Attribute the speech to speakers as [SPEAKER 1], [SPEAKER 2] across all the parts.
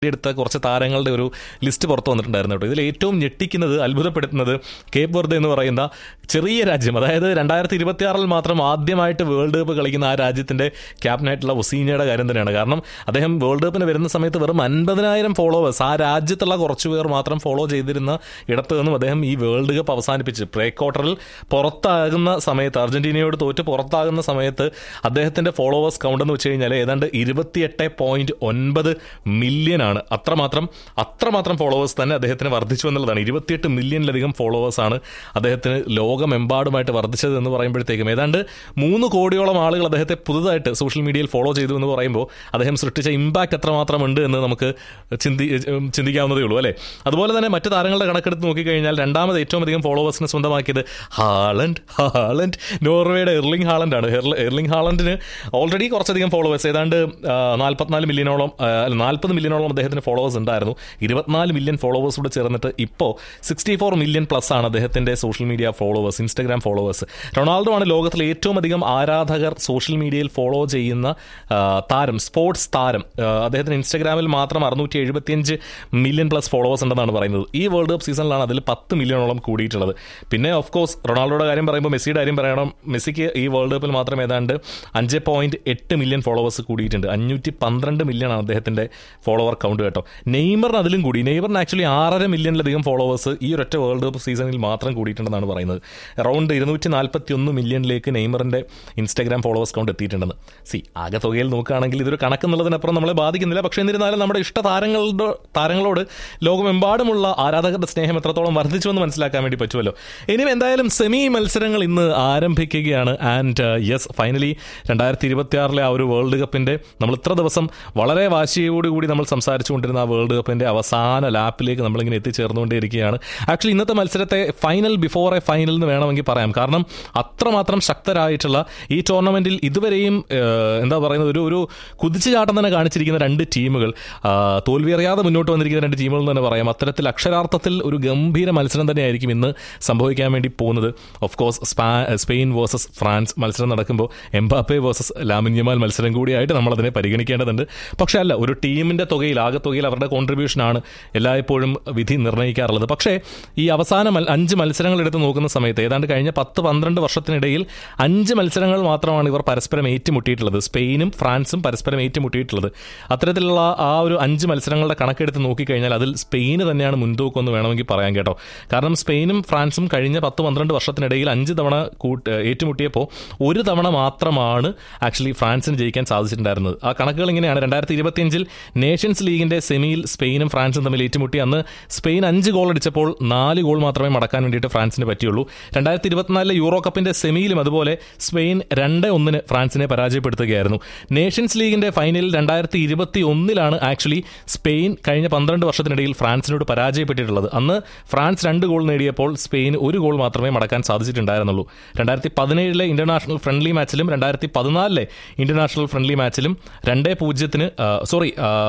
[SPEAKER 1] എടുത്ത കുറച്ച് താരങ്ങളുടെ ഒരു ലിസ്റ്റ് പുറത്തു വന്നിട്ടുണ്ടായിരുന്നു കേട്ടോ ഇതിൽ ഏറ്റവും ഞെട്ടിക്കുന്നത് അത്ഭുതപ്പെടുത്തുന്നത് കേപ്പ് വെർദെ എന്ന് പറയുന്ന ചെറിയ രാജ്യം അതായത് രണ്ടായിരത്തി ഇരുപത്തിയാറിൽ മാത്രം ആദ്യമായിട്ട് വേൾഡ് കപ്പ് കളിക്കുന്ന ആ രാജ്യത്തിന്റെ ക്യാപ്റ്റനായിട്ടുള്ള ഒസീനയുടെ കാര്യം തന്നെയാണ് കാരണം അദ്ദേഹം വേൾഡ് കപ്പിന് വരുന്ന സമയത്ത് വെറും അൻപതിനായിരം ഫോളോവേഴ്സ് ആ രാജ്യത്തുള്ള കുറച്ചു പേർ മാത്രം ഫോളോ ചെയ്തിരുന്ന ഇടത്ത് നിന്നും അദ്ദേഹം ഈ വേൾഡ് കപ്പ് അവസാനിപ്പിച്ച് പ്രേ ക്വാർട്ടറിൽ പുറത്താകുന്ന സമയത്ത് അർജന്റീനയോട് തോറ്റ് പുറത്താകുന്ന സമയത്ത് അദ്ദേഹത്തിന്റെ ഫോളോവേഴ്സ് കൗണ്ട് എന്ന് വെച്ച് കഴിഞ്ഞാൽ ഏതാണ്ട് ഇരുപത്തിയെട്ട് പോയിന്റ് ഒൻപത് മില്യൺ ആണ് അത്രമാത്രം അത്രമാത്രം ഫോളോവേഴ്സ് തന്നെ അദ്ദേഹത്തിന് വർദ്ധിച്ചു എന്നുള്ളതാണ് ഇരുപത്തിയെട്ട് മില്യണിലധികം ഫോളോവേഴ്സ് ആണ് അദ്ദേഹത്തിന് ലോകമെമ്പാടുമായിട്ട് വർദ്ധിച്ചത് എന്ന് പറയുമ്പോഴത്തേക്കും ഏതാണ്ട് മൂന്ന് കോടിയോളം ആളുകൾ അദ്ദേഹത്തെ പുതുതായിട്ട് സോഷ്യൽ മീഡിയയിൽ ഫോളോ ചെയ്തു എന്ന് പറയുമ്പോൾ അദ്ദേഹം സൃഷ്ടിച്ച ഇമ്പാക്ട് എത്രമാത്രം ഉണ്ട് എന്ന് നമുക്ക് ചിന്തി ചിന്തിക്കാവുന്നതേ ഉള്ളൂ അല്ലേ അതുപോലെ തന്നെ മറ്റു താരങ്ങളുടെ കണക്കെടുത്ത് നോക്കിക്കഴിഞ്ഞാൽ രണ്ടാമത് ഏറ്റവും അധികം ഫോളോവേഴ്സിനെ സ്വന്തമാക്കിയത് ഹാളണ്ട് ഹാളണ്ട് നോർവേയുടെ എർലിംഗ് ഹാളണ്ട് ആണ് എർലിംഗ് ഹാളണ്ടിന് ഓൾറെഡി കുറച്ചധികം ഫോളോവേഴ്സ് ഏതാണ്ട് നാൽപ്പത്തിനാല് മില്യണോളം അല്ല നാൽപ്പത് മില്യണോളം അദ്ദേഹത്തിന് ഫോളോവേഴ്സ് ഉണ്ടായിരുന്നു ഇരുപത്തിനാല് മില്യൺ ഫോളോവേഴ്സ് കൂടെ ചേർന്നിട്ട് ഇപ്പോൾ സിക്സ്റ്റി ഫോർ മില്യൺ പ്ലസ് ആണ് അദ്ദേഹത്തിന്റെ social media followers Instagram followers Ronaldo ആണ് ലോകത്തിലെ ഏറ്റവും അധികം ആരാധകർ സോഷ്യൽ മീഡിയയിൽ ഫോളോ ചെയ്യുന്ന ആ, താരം സ്പോർട്സ് താരം ആ, അദ്ദേഹത്തിന് ഇൻസ്റ്റാഗ്രാമിൽ മാത്രം അറുന്നൂറ്റി എഴുപത്തിയഞ്ച് മില്യൺ പ്ലസ് ഫോളോവേഴ്സ് ഉണ്ടെന്നാണ് പറയുന്നത് ഈ വേൾഡ് കപ്പ് സീസണിലാണ് അതിൽ പത്ത് മില്യണോളം കൂടിയിട്ടുള്ളത് പിന്നെ ഓഫ് കോഴ്സ് റൊണാൾഡോയുടെ കാര്യം പറയുമ്പോൾ മെസ്സിയുടെ കാര്യം പറയണം മെസ്സിക്ക് ഈ വേൾഡ് കപ്പിൽ മാത്രം ഏതാണ്ട് അഞ്ച് പോയിന്റ് എട്ട് മില്യൺ ഫോളോവേഴ്സ് കൂടിയിട്ടുണ്ട് അഞ്ഞൂറ്റി പന്ത്രണ്ട് മില്യൺ ആണ് അദ്ദേഹത്തിന്റെ ഫോളോവർ കൗണ്ട് കേട്ടോ നെയ്മറിന് അതിലും കൂടി നെയ്മറിന് ആക്ച്വലി ആറര മില്യണിലധികം ഫോളോവേഴ്സ് ഈ ഒരൊറ്റ വേൾഡ് കപ്പ് സീസണിൽ മാത്രം കൂടിയിട്ടുണ്ടെന്നാണ് പറയുന്നത് അറൌണ്ട് ഇരുന്നൂറ്റി നാൽപ്പത്തി ഒന്ന് മില്യണിലേക്ക് നെയ്മറിന്റെ ഇൻസ്റ്റാഗ്രാം ഫോളോവേഴ്സ് കൗണ്ട് എത്തിയിട്ടുണ്ടെന്ന് സി ആകെ തുകയിൽ നോക്കുകയാണെങ്കിൽ ഇതൊരു കണക്കെന്നുള്ളതിനപ്പുറം നമ്മളെ ബാധിക്കുന്നില്ല പക്ഷേ എന്നിരുന്നാലും നമ്മുടെ ഇഷ്ട താരങ്ങളുടെ താരങ്ങളോട് ലോകമെമ്പാടുമുള്ള ആരാധകരുടെ സ്നേഹം എത്രത്തോളം വർദ്ധിച്ചുവെന്ന് മനസ്സിലാക്കാൻ വേണ്ടി പറ്റുമല്ലോ ഇനി എന്തായാലും സെമി മത്സരങ്ങൾ ഇന്ന് ആരംഭിക്കുകയാണ് ആൻഡ് യെസ് ഫൈനലി രണ്ടായിരത്തി ഇരുപത്തിയാറിലെ ആ ഒരു വേൾഡ് കപ്പിന്റെ നമ്മൾ ഇത്ര ദിവസം വളരെ വാശിയോടുകൂടി നമ്മൾ സംസാരിച്ചുകൊണ്ടിരുന്ന ആ വേൾഡ് കപ്പിന്റെ അവസാന ലാപ്പിലേക്ക് നമ്മളിങ്ങനെ എത്തിച്ചേർന്നുകൊണ്ടേയിരിക്കുകയാണ് ആക്ച്വലി ഇന്നത്തെ മത്സരത്തെ ഫൈനൽ ബിഫോർ എ ഫൈനൽ എന്ന് വേണമെങ്കിൽ പറയാം കാരണം അത്രമാത്രം ശക്തരായിട്ടുള്ള ഈ ടൂർണമെന്റിൽ ഇതുവരെയും ഏഹ്, എന്താ പറയുന്നത് ഒരു ഒരു കുതിച്ചുചാട്ടം തന്നെ കാണിച്ചിരിക്കുന്ന രണ്ട് ടീമുകൾ ആ, തോൽവി അറിയാതെ മുന്നോട്ട് വന്നിരിക്കുന്ന രണ്ട് ടീമുകൾ എന്ന് തന്നെ പറയാം അത്തരത്തിൽ അക്ഷരാർത്ഥത്തിൽ ഒരു ഗംഭീര മത്സരം തന്നെയായിരിക്കും ഇന്ന് സംഭവിക്കാൻ വേണ്ടി പോകുന്നത് of course Spain versus France മത്സരം നടക്കുമ്പോൾ എംബാപ്പെ വേഴ്സസ് ലാമിന്യമാൽ മത്സരം കൂടിയായിട്ട് നമ്മൾ അതിനെ പരിഗണിക്കേണ്ടതുണ്ട് പക്ഷേ അല്ല ഒരു ടീമിന്റെ തുകയിൽ ആകെ തുകയിൽ അവരുടെ കോൺട്രിബ്യൂഷനാണ് എല്ലായ്പ്പോഴും വിധി നിർണ്ണയിക്കാറുള്ളത് പക്ഷേ ഈ അവസാന മൽ- അഞ്ച് മത്സരങ്ങൾ എടുത്ത് നോക്കുന്ന സമയത്ത് ഏതാണ്ട് കഴിഞ്ഞ പത്ത് പന്ത്രണ്ട് വർഷത്തിനിടയിൽ അഞ്ച് മത്സരങ്ങൾ മാത്രമാണ് ഇവർ പരസ്പരം ഏറ്റുമുട്ടിയിട്ടുള്ളത് സ്പെയിനും ഫ്രാൻസും പരസ്പരം ഏറ്റുമുട്ടിയിട്ടുള്ളത് അത്തരത്തിലുള്ള ആ ഒരു അഞ്ച് മത്സരങ്ങളുടെ കണക്കെടുത്ത് നോക്കിക്കഴിഞ്ഞാൽ അതിൽ സ്പെയിന് തന്നെയാണ് മുൻതൂക്കം എന്ന് വേണമെങ്കിൽ പറയാൻ കേട്ടോ കാരണം സ്പെയിനും ഫ്രാൻസും കഴിഞ്ഞ പത്ത് പന്ത്രണ്ട് വർഷത്തിനിടയിൽ അഞ്ച് തവണ കൂട്ട് ഏറ്റുമുട്ടിയപ്പോൾ ഒരു തവണ മാത്രമാണ് ആക്ച്വലി ഫ്രാൻസിന് ജയിക്കാൻ സാധിച്ചിട്ടുണ്ടായിരുന്നത് ആ കണക്കുകൾ ഇങ്ങനെയാണ് രണ്ടായിരത്തി ഇരുപത്തിയഞ്ചിൽ നേഷൻസ് ലീഗിന്റെ സെമിയിൽ സ്പെയിനും ഫ്രാൻസും തമ്മിൽ ഏറ്റുമുട്ടി അന്ന് സ്പെയിൻ അഞ്ച് ഗോൾ അടിച്ചപ്പോൾ നാല് ഗോൾ മാത്രമേ മടക്കാൻ വേണ്ടിയിട്ട് ഫ്രാൻസിന് പറ്റിയുള്ളൂ രണ്ടായിരത്തി ഇരുപത്തിനാലിലെ യൂറോ കപ്പിന്റെ സെമിയിലും അതുപോലെ സ്പെയിൻ രണ്ട് ഒന്നിന് ഫ്രാൻസിനെ പരാജയപ്പെടുത്തുകയായിരുന്നു നേഷൻസ് ലീഗിന്റെ ഫൈനലിൽ രണ്ടായിരത്തി ഇരുപത്തി ഒന്നിലാണ് ആക്ച്വലി സ്പെയിൻ കഴിഞ്ഞ പന്ത്രണ്ട് വർഷത്തിനിടയിൽ ഫ്രാൻസിനോട് പരാജയപ്പെട്ടിട്ടുള്ളത് അന്ന് ഫ്രാൻസ് രണ്ട് ഗോൾ നേടിയപ്പോൾ സ്പെയിൻ ഒരു ഗോൾ മാത്രമേ മടക്കാൻ സാധിച്ചിട്ടുണ്ടായിരുന്നുള്ളൂ രണ്ടായിരത്തി പതിനേഴിലെ ഇന്റർനാഷണൽ ഫ്രണ്ട്ലി മാച്ചിലും രണ്ടായിരത്തി പതിനാലിലെ ഇന്റർനാഷണൽ ഫ്രണ്ട്ലി മാച്ചിലും രണ്ടേ പൂജ്യത്തിന് സോറി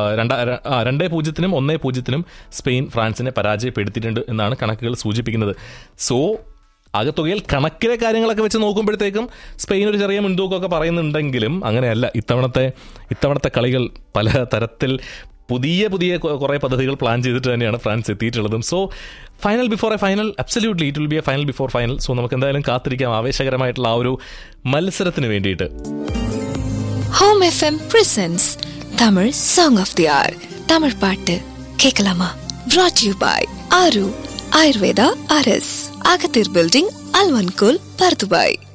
[SPEAKER 1] രണ്ടേ പൂജ്യത്തിനും ഒന്നേ പൂജ്യത്തിനും സ്പെയിൻ ഫ്രാൻസിനെ പരാജയപ്പെടുത്തിയിട്ടുണ്ട് എന്നാണ് കണക്കുകൾ സൂചിപ്പിക്കുന്നത് സോ ആകത്തുകയിൽ കണക്കിലെ കാര്യങ്ങളൊക്കെ വെച്ച് നോക്കുമ്പോഴത്തേക്കും സ്പെയിൻ ഒരു ചെറിയ മുൻതൂക്കമൊക്കെ പറയുന്നുണ്ടെങ്കിലും അങ്ങനെയല്ല ഇത്തവണത്തെ ഇത്തവണത്തെ കളികൾ പല തരത്തിൽ പുതിയ പുതിയ കൊ- കുറേ പദ്ധതികൾ പ്ലാൻ ചെയ്തിട്ട് തന്നെയാണ് ഫ്രാൻസ് എത്തിയിട്ടുള്ളതും so final before a final absolutely it will be a final before final so നമുക്ക് എന്തായാലും കാത്തിരിക്കാം ആവേശകരമായിട്ടുള്ള ആ ഒരു മത്സരത്തിന് വേണ്ടിയിട്ട്
[SPEAKER 2] home FM presents Tamil song of the hour Tamil பாட்டு கேட்கலாமா brought you by Aaru Ayurveda அரஸ் அகத்தீர் பில்டிங் அல்வன்கோல் பர்துபாய்